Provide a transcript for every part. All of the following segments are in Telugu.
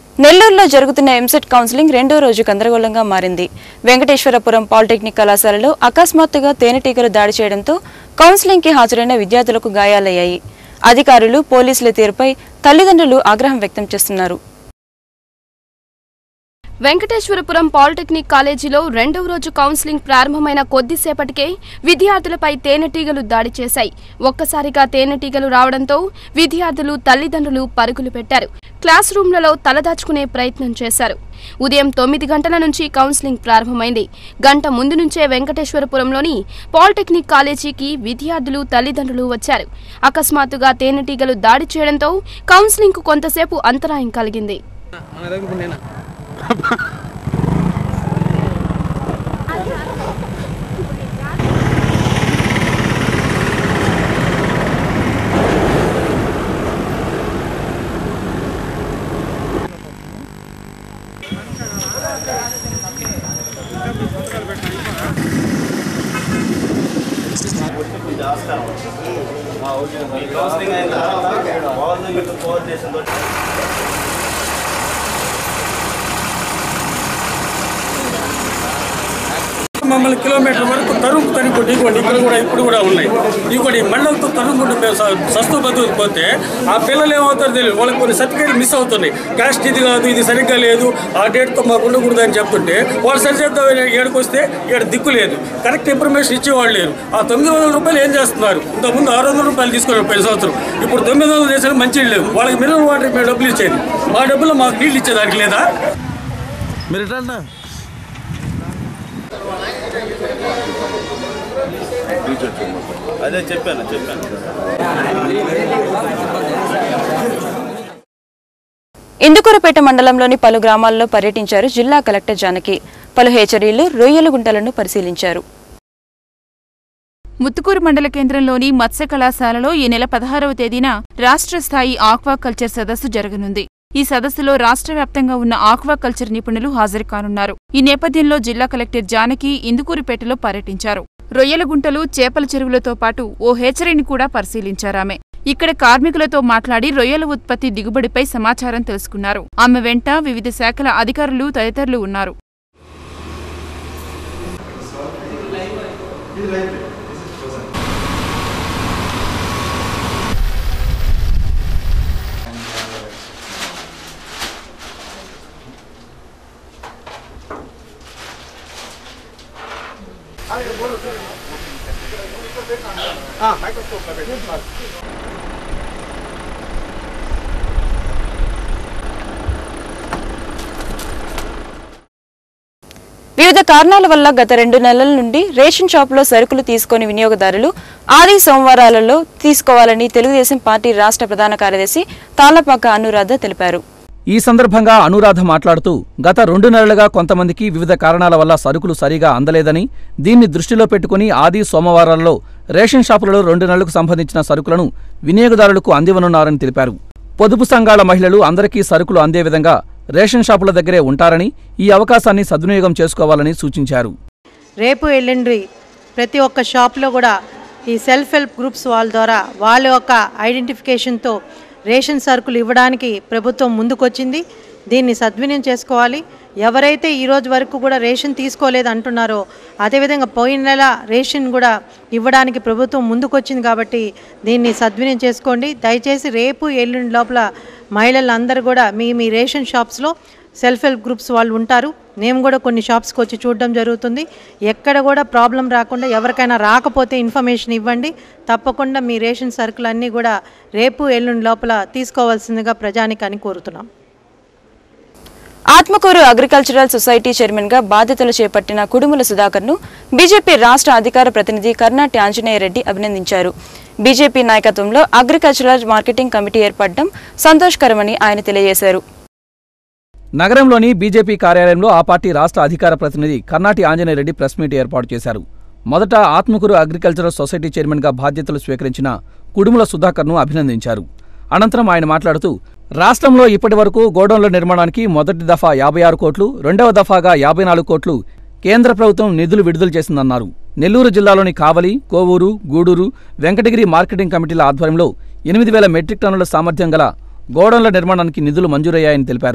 నెల్లూరులో జరుగుతున్న ఎంసెట్ కౌన్సిలింగ్ రెండో రోజు గందరగోళంగా మారింది వెంకటేశ్వరపురం పాలిటెక్నిక్ కళాశాలలో అకస్మాత్తుగా తేనెటీగలు దాడి చేయడంతో కౌన్సిలింగ్ కి హాజరైన విద్యార్థులకు గాయాలయ్యాయి అధికారులు పోలీసుల తీరుపై తల్లిదండ్రులు ఆగ్రహం వ్యక్తం చేస్తున్నారు వెంకటేశ్వరపురం పాలిటెక్నిక్ కాలేజీలో రెండవ రోజు కౌన్సిలింగ్ ప్రారంభమైన కొద్దిసేపటికే విద్యార్థులపై తేనెటీగలు దాడి చేశాయి ఒక్కసారిగా తేనెటీగలు రావడంతో విద్యార్థులు తల్లిదండ్రులు పరుగులు పెట్టారు క్లాస్ రూమ్లలో తలదాచుకునే ప్రయత్నం చేశారు ఉదయం తొమ్మిది గంటల నుంచి కౌన్సిలింగ్ ప్రారంభమైంది గంట ముందు నుంచే వెంకటేశ్వరపురంలోని పాలిటెక్నిక్ కాలేజీకి విద్యార్థులు తల్లిదండ్రులు వచ్చారు అకస్మాత్తుగా తేనెటీగలు దాడి చేయడంతో కౌన్సిలింగ్కు కొంతసేపు అంతరాయం కలిగింది కౌన్సిలింగ్ అయిన తర్వాత వాళ్ళు మీకు కోఆర్డినేషన్ తోటి మమ్మల్ని కిలోమీటర్ వరకు తరుము తరుముకుంటూ ఇవ్వండి ఇక్కడ కూడా ఇప్పుడు కూడా ఉన్నాయి ఇవ్వండి మండలతో తరుముకుంటూ మేము స- సస్తు బతుకుపోతే ఆ పిల్లలు ఏమవుతారో తెలియదు వాళ్ళకి కొన్ని సర్టిఫికేట్ మిస్ అవుతున్నాయి క్యాస్ట్ ఇది కాదు ఇది సరిగ్గా లేదు ఆ డేట్తో మాకు ఉండకూడదు అని చెప్తుంటే వాళ్ళు సరి చేద్దాం ఏడుకు వస్తే ఏడు దిక్కు లేదు కరెక్ట్ ఇన్ఫర్మేషన్ ఇచ్చేవాళ్ళు లేరు ఆ తొమ్మిది వందల రూపాయలు ఏం చేస్తున్నారు ఇంతకుముందు ఆరు వందల రూపాయలు తీసుకున్నారు ప్రతి సంవత్సరం ఇప్పుడు తొమ్మిది వందలు చేసిన మంచి లేవు వాళ్ళకి మినరల్ వాటర్ మేము డబ్బులు ఇచ్చేది మా డబ్బులు మాకు నీళ్ళు ఇచ్చేదానికి లేదా మీరు ఎట్లా అన్నా అదే చెప్పాను చెప్పాను ఇందుకూరుపేట మండలంలోని పలు గ్రామాల్లో పర్యటించారు జిల్లా కలెక్టర్ జానకి పలు హేచరీలు రొయ్యల గుంటలను పరిశీలించారు ముత్తుకూరు మండల కేంద్రంలోని మత్స్య కళాశాలలో ఈ నెల పదహారవ తేదీన రాష్ట్ర స్థాయి ఆక్వాకల్చర్ సదస్సు జరగనుంది ఈ సదస్సులో రాష్ట్ర వ్యాప్తంగా ఉన్న ఆక్వాకల్చర్ నిపుణులు హాజరు కానున్నారు ఈ నేపథ్యంలో జిల్లా కలెక్టర్ జానకి ఇందుకూరుపేటలో పర్యటించారు రొయ్యల గుంటలు చేపల చెరువులతో పాటు ఓ హేచరీని కూడా పరిశీలించారామె ఇక్కడ కార్మికులతో మాట్లాడి రొయ్యల ఉత్పత్తి దిగుబడిపై సమాచారం తెలుసుకున్నారు ఆమె వెంట వివిధ శాఖల అధికారులు తదితరులు ఉన్నారు వివిధ కారణాల వల్ల గత రెండు నెలల నుండి రేషన్ షాపులో సరుకులు తీసుకొని వినియోగదారులు ఆది సోమవారాలలో తీసుకోవాలని తెలుగుదేశం పార్టీ రాష్ట్ర ప్రధాన కార్యదర్శి తాళ్లపాక అనురాధ తెలిపారు ఈ సందర్భంగా అనురాధ మాట్లాడుతూ గత రెండు నెలలుగా కొంతమందికి వివిధ కారణాల వల్ల సరుకులు సరిగా అందలేదని దీన్ని దృష్టిలో పెట్టుకుని ఆది సోమవారాల్లో రేషన్ షాపులలో రెండు నెలలకు సంబంధించిన సరుకులను వినియోగదారులకు అందివనున్నారని తెలిపారు పొదుపు సంఘాల మహిళలు అందరికీ సరుకులు అందే విధంగా రేషన్ షాపుల దగ్గరే ఉంటారని ఈ అవకాశాన్ని సద్వినియోగం చేసుకోవాలని సూచించారు రేపు ఎల్లుండి ప్రతి ఒక్క షాప్లో కూడా ఈ సెల్ఫ్ హెల్ప్ గ్రూప్స్ వాళ్ళ ద్వారా వాళ్ళ యొక్క ఐడెంటిఫికేషన్తో రేషన్ సరుకులు ఇవ్వడానికి ప్రభుత్వం ముందుకొచ్చింది దీన్ని సద్వినియోగం చేసుకోవాలి ఎవరైతే ఈ రోజు వరకు కూడా రేషన్ తీసుకోలేదు అంటున్నారో అదేవిధంగా పోయిన నెల రేషన్ కూడా ఇవ్వడానికి ప్రభుత్వం ముందుకొచ్చింది కాబట్టి దీన్ని సద్వినియోగం చేసుకోండి దయచేసి రేపు ఎల్లుండి లోపల మహిళలందరూ కూడా మీ మీ రేషన్ షాప్స్లో సెల్ఫ్ హెల్ప్ గ్రూప్స్ వాళ్ళు ఉంటారు మేము కూడా కొన్ని షాప్స్కి వచ్చి చూడడం జరుగుతుంది ఎక్కడ కూడా ప్రాబ్లం రాకుండా ఎవరికైనా రాకపోతే ఇన్ఫర్మేషన్ ఇవ్వండి తప్పకుండా మీ రేషన్ సరుకులు అన్నీ కూడా రేపు ఎల్లుండి లోపల తీసుకోవాల్సిందిగా ప్రజానికాన్ని కోరుతున్నాం ఆత్మకూరు అగ్రికల్చరల్ సొసైటీ చైర్మన్ గా బాధ్యతలు చేపట్టిన కుడుముల సుధాకర్ ను బీజేపీ రాష్ట్ర అధికార ప్రతినిధి కర్నాటి ఆంజనేయ రెడ్డి అభినందించారు బీజేపీ నాయకత్వంలో అగ్రికల్చరల్ మార్కెటింగ్ కమిటీ ఏర్పడడం సంతోషకరమని ఆయన తెలియజేశారు నగరంలోని బీజేపీ కార్యాలయంలో ఆ పార్టీ రాష్ట్ర అధికార ప్రతినిధి కర్నాటి ఆంజనేయరెడ్డి ప్రెస్ మీట్ ఏర్పాటు చేశారు మొదట ఆత్మకూరు అగ్రికల్చరల్ సొసైటీ చైర్మన్గా బాధ్యతలు స్వీకరించిన కుడుముల సుధాకర్ను అభినందించారు అనంతరం ఆయన మాట్లాడుతూ రాష్ట్రంలో ఇప్పటి వరకు గోడౌన్ల నిర్మాణానికి మొదటి దఫా యాభై ఆరు కోట్లు రెండవ దఫాగా యాభై నాలుగు కోట్లు కేంద్ర ప్రభుత్వం నిధులు విడుదల చేసిందన్నారు నెల్లూరు జిల్లాలోని కావలి కోవూరు గూడూరు వెంకటగిరి మార్కెటింగ్ కమిటీల ఆధ్వర్యంలో ఎనిమిది వేల మెట్రిక్ టన్నుల సామర్థ్యం గల గోడౌన్ల నిర్మాణానికి నిధులు మంజూరయ్యాయని తెలిపారు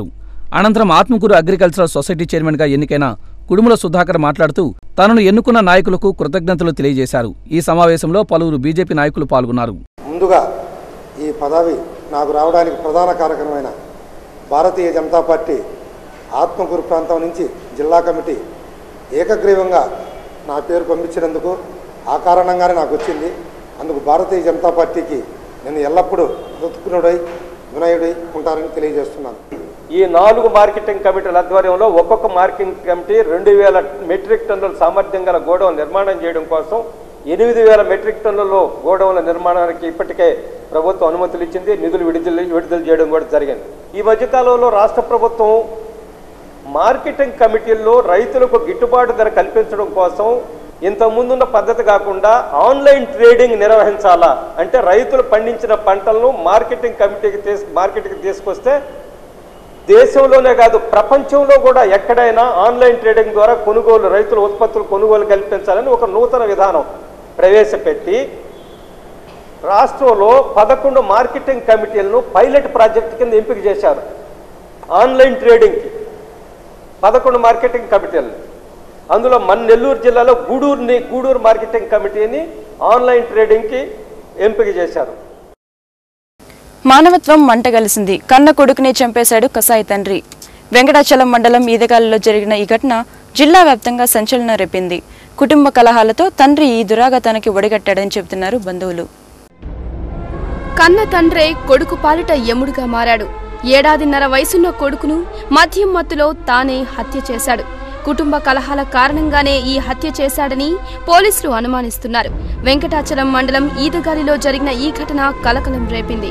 అనంతరం ఆత్మకూరు అగ్రికల్చరల్ సొసైటీ చైర్మన్గా ఎన్నికైన కుడుముల సుధాకర్ మాట్లాడుతూ తనను ఎన్నుకున్న నాయకులకు కృతజ్ఞతలు తెలియజేశారు ఈ సమావేశంలో పలువురు బీజేపీ నాయకులు పాల్గొన్నారు ముందుగా ఈ పదవి నాకు రావడానికి ప్రధాన కారకమైన భారతీయ జనతా పార్టీ ఆత్మకూరు ప్రాంతం నుంచి జిల్లా కమిటీ ఏకగ్రీవంగా నా పేరు పంపించినందుకు ఆ కారణంగానే నాకు వచ్చింది అందుకు భారతీయ జనతా పార్టీకి నేను ఎల్లప్పుడూ కృతజ్ఞుడై వినయుడై ఉంటానని తెలియజేస్తున్నాను ఈ నాలుగు మార్కెటింగ్ కమిటీల ఆధ్వర్యంలో ఒక్కొక్క మార్కెటింగ్ కమిటీ రెండు వేల మెట్రిక్ టన్నుల సామర్థ్యం గల గోడౌన్ నిర్మాణం చేయడం కోసం ఎనిమిది వేల మెట్రిక్ టన్నుల గోడౌన్ల నిర్మాణానికి ఇప్పటికే ప్రభుత్వం అనుమతులు ఇచ్చింది నిధులు విడుదల విడుదల చేయడం కూడా జరిగింది ఈ మధ్యకాలంలో రాష్ట్ర ప్రభుత్వం మార్కెటింగ్ కమిటీల్లో రైతులకు గిట్టుబాటు ధర కల్పించడం కోసం ఇంతకుముందున్న పద్ధతి కాకుండా ఆన్లైన్ ట్రేడింగ్ నిర్వహించాలా అంటే రైతులు పండించిన పంటలను మార్కెటింగ్ కమిటీకి తీసు మార్కెట్కి తీసుకొస్తే దేశంలోనే కాదు ప్రపంచంలో కూడా ఎక్కడైనా ఆన్లైన్ ట్రేడింగ్ ద్వారా కొనుగోలు రైతుల ఉత్పత్తులు కొనుగోలు కల్పించాలని ఒక నూతన విధానం ప్రవేశపెట్టి రాష్ట్రంలో పదకొండు మార్కెటింగ్ కమిటీలను పైలట్ ప్రాజెక్ట్ కింద ఎంపిక చేశారు ఆన్లైన్ ట్రేడింగ్కి పదకొండు మార్కెటింగ్ కమిటీలు అందులో మన నెల్లూరు జిల్లాలో గూడూరుని గూడూరు మార్కెటింగ్ కమిటీని ఆన్లైన్ ట్రేడింగ్కి ఎంపిక చేశారు మానవత్వం మంటగలిసింది కన్న కొడుకునే చంపేశాడు కసాయి తండ్రి వెంకటాచలం మండలం ఈదగాలిలో జరిగిన ఈ ఘటన జిల్లా వ్యాప్తంగా సంచలనం రేపింది కుటుంబ కలహాలతో తండ్రి ఈ దురాగతానికి ఒడిగట్టాడని చెబుతున్నారు బంధువులు కన్న తండ్రే కొడుకు పాలిట యముడుగా మారాడు ఏడాదిన్నర వయసున్న కొడుకును మద్యం మత్తులో తానే హత్య చేశాడు కుటుంబ కలహాల కారణంగానే ఈ హత్య చేశాడని పోలీసులు అనుమానిస్తున్నారు వెంకటాచలం మండలం ఈదగాలిలో జరిగిన ఈ ఘటన కలకలం రేపింది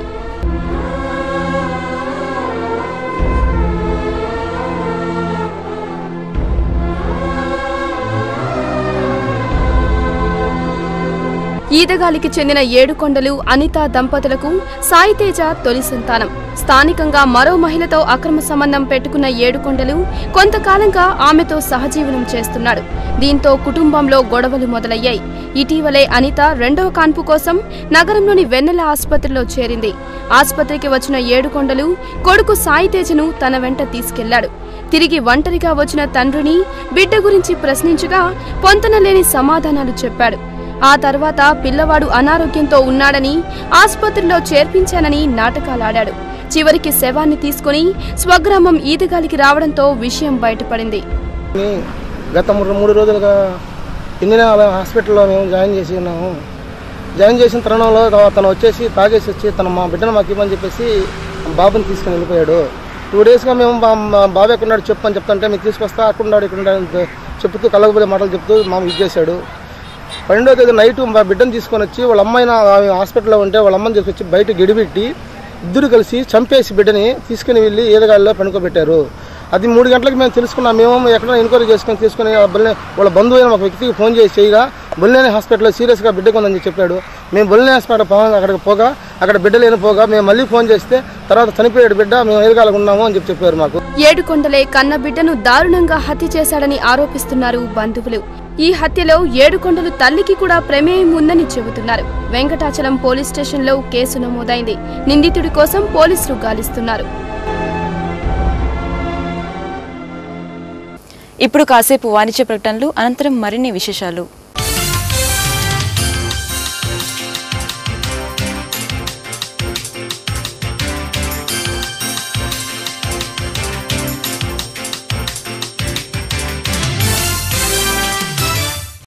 ఈదగాలికి చెందిన ఏడుకొండలు అనిత దంపతులకు సాయితేజ తొలి సంతానం స్థానికంగా మరో మహిళతో అక్రమ సంబంధం పెట్టుకున్న ఏడుకొండలు కొంతకాలంగా ఆమెతో సహజీవనం చేస్తున్నాడు దీంతో కుటుంబంలో గొడవలు మొదలయ్యాయి ఇటీవలే అనిత రెండవ కాన్పు కోసం నగరంలోని వెన్నెల ఆసుపత్రిలో చేరింది ఆసుపత్రికి వచ్చిన ఏడుకొండలు కొడుకు సాయితేజను తన వెంట తీసుకెళ్లాడు తిరిగి ఒంటరిగా వచ్చిన తండ్రిని బిడ్డ గురించి ప్రశ్నించగా పొంతనలేని సమాధానాలు చెప్పాడు ఆ తర్వాత పిల్లవాడు అనారోగ్యంతో ఉన్నాడని ఆసుపత్రిలో చేర్పించానని నాటకాలాడాడు చివరికి శవాన్ని తీసుకుని స్వగ్రామం ఈదగాలికి రావడంతో విషయం బయటపడింది గత మూడు మూడు రోజులుగా ఎన్ని హాస్పిటల్లో మేము జాయిన్ చేసి ఉన్నాము జాయిన్ చేసిన తరుణంలో త- తను వచ్చేసి తాగేసి వచ్చి తన మా బిడ్డను మాకు ఇవ్వని చెప్పేసి బాబుని తీసుకుని వెళ్ళిపోయాడు టూ డేస్గా మేము బా- మా బాబు ఎక్కడున్నాడు చెప్పు అని చెప్తుంటే మీరు తీసుకొస్తా అక్కడ ఉన్నాడు ఇక్కడ ఉన్నాడు అని చెప్తూ కలగబోయే మాటలు చెప్తూ మా ఇది చేశాడు పన్నెండో తేదీ నైట్ మా బిడ్డను తీసుకొని వచ్చి వాళ్ళ అమ్మాయి ఆమె హాస్పిటల్లో ఉంటే వాళ్ళ అమ్మని తీసుకొచ్చి బయట గడిపెట్టి ఇద్దరు కలిసి చంపేసి బిడ్డని తీసుకుని వెళ్ళి ఈదగాలిలో పనుకోబెట్టారు అది మూడు గంటలకు మేము తెలుసుకున్నాం మేము ఎక్కడ ఎంక్వైరీ చేసుకొని తీసుకుని ఆ బొల్లే వాళ్ళ బంధువు అయిన ఒక వ్యక్తికి ఫోన్ చేసి చేయగా బొల్లేని హాస్పిటల్లో సీరియస్గా బిడ్డకు ఉందని చెప్పాడు మేము బొల్లేని హాస్పిటల్ పో అక్కడికి పోగా అక్కడ బిడ్డ లేని పోగా మేము మళ్ళీ ఫోన్ చేస్తే తర్వాత చనిపోయాడు బిడ్డ మేము ఎదగాలకు ఉన్నాము అని చెప్పి చెప్పారు మాకు ఏడుకొండలే కన్న బిడ్డను దారుణంగా హత్య చేశాడని ఆరోపిస్తున్నారు బంధువులు ఈ హత్యలో ఏడుకొండలు తల్లికి కూడా ప్రమేయం ఉందని చెబుతున్నారు వెంకటాచలం పోలీస్ స్టేషన్లో కేసు నమోదైంది నిందితుడి కోసం పోలీసులు గాలిస్తున్నారు ఇప్పుడు కాసేపు వాణిజ్య ప్రకటనలు అనంతరం మరిన్ని విశేషాలు